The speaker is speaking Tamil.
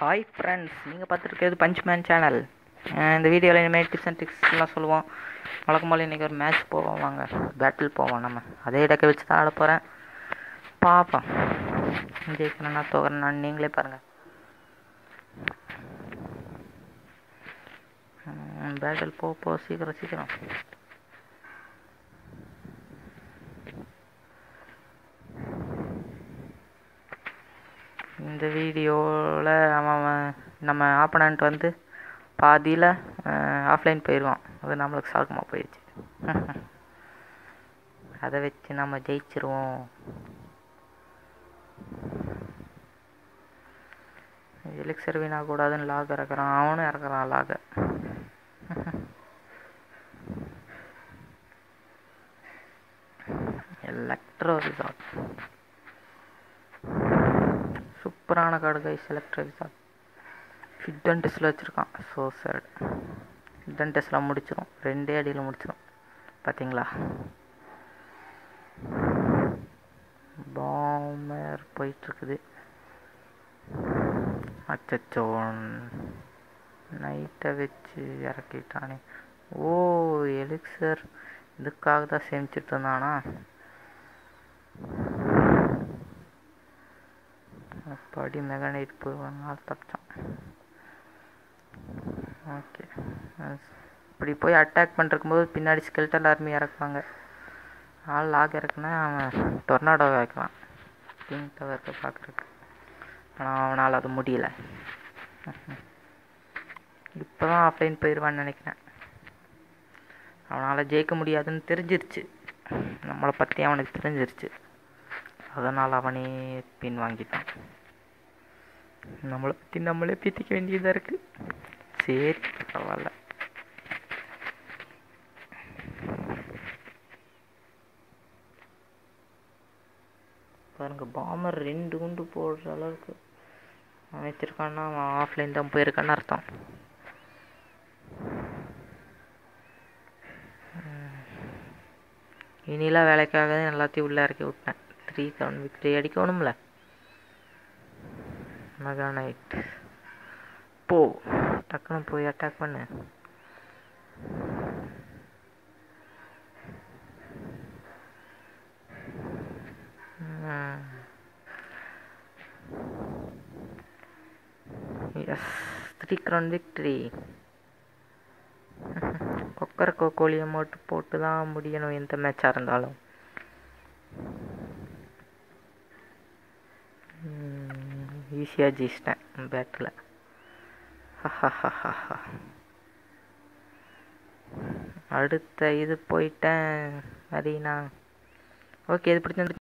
ஹாய் ஃப்ரெண்ட்ஸ் நீங்கள் பார்த்துருக்கிறது பஞ்ச் மேன் சேனல் இந்த வீடியோவில் இனிமேல் டிப்ஸ் அண்ட் ட்ரிக்ஸ்லாம் சொல்லுவோம் வழக்கம் போல் இன்றைக்கி ஒரு மேட்ச் போவோம் வாங்க பேட்டில் போவோம் நம்ம அதே இடக்க வச்சு தான் ஆட போகிறேன் பார்ப்போம் ஜெயிக்கணும்னா தோகிறேன்னா நீங்களே பாருங்கள் பேட்டில் போ போ சீக்கிரம் சீக்கிரம் இந்த வீடியோவில் அவன் நம்ம ஆப்பனண்ட் வந்து பாதியில் ஆஃப்லைன் போயிடுவான் அது நம்மளுக்கு சாக்கமாக போயிடுச்சு அதை வச்சு நம்ம ஜெயிச்சிருவோம் எலிக்சர் வீணாகக்கூடாதுன்னு லாக் இறக்குறான் அவனும் இறக்குறான் லாக எலக்ட்ரோ ரிசார்ட் சூப்பரான card guys electro resort fit and டெஸ்ட்டில் வச்சுருக்கான் ஸோ சேட் ஃபிட் அண்ட் டெஸ்ட்டில் முடிச்சிடும் ரெண்டே அடியில் முடிச்சிடும் பார்த்தீங்களா பாமர் போயிட்டுருக்குது அச்சச்சோ நைட்டை வச்சு இறக்கிட்டானே ஓ எலிக்சர் இதுக்காக தான் சேமிச்சிட்டு இருந்தானா படி மெகானைட் போவாங்க தப்பிச்சான் ஓகே இப்படி போய் அட்டாக் பண்ணிருக்கும்போது பின்னாடி ஸ்கெல்டல் ஆர்மி இறக்குவாங்க ஆள் லாக் இறக்குனா அவன் டொர்னாடோ வைக்கலாம் கிங் டவருக்கு பார்க்குறக்கு ஆனால் அவனால் அது முடியல இப்போ தான் ஆஃப்லைன் போயிடுவான்னு நினைக்கிறேன் அவனால் ஜெயிக்க முடியாதுன்னு தெரிஞ்சிருச்சு நம்மளை பற்றி அவனுக்கு தெரிஞ்சிருச்சு அதனால் அவனே பின் வாங்கிட்டான் நம்மளை பற்றி நம்மளே பீத்திக்க வேண்டியதாக இருக்குது சரி பரவாயில்ல பாருங்க பாமர் ரெண்டு குண்டு போடுற அளவுக்கு அவன் வச்சிருக்கான்னா அவன் ஆஃப்லைன் தான் போயிருக்கான்னு அர்த்தம் இனிலாம் வேலைக்காக தான் எல்லாத்தையும் உள்ளே இறக்கி விட்டேன் த்ரீ செவன் விக்ட்ரி அடிக்கணும்ல மெகா நைட் போ டக்குன்னு போய் அட்டாக் பண்ணு எஸ் த்ரீ க்ரௌன் விக்ட்ரி கொக்கர் கோழியை மட்டும் போட்டு தான் முடியணும் எந்த மேட்சாக இருந்தாலும் ஈஸியாக ஜெயிச்சிட்டேன் பேட்டில் அடுத்த இது போயிட்டேன் அரீனா ஓகே இது பிடிச்சிருந்து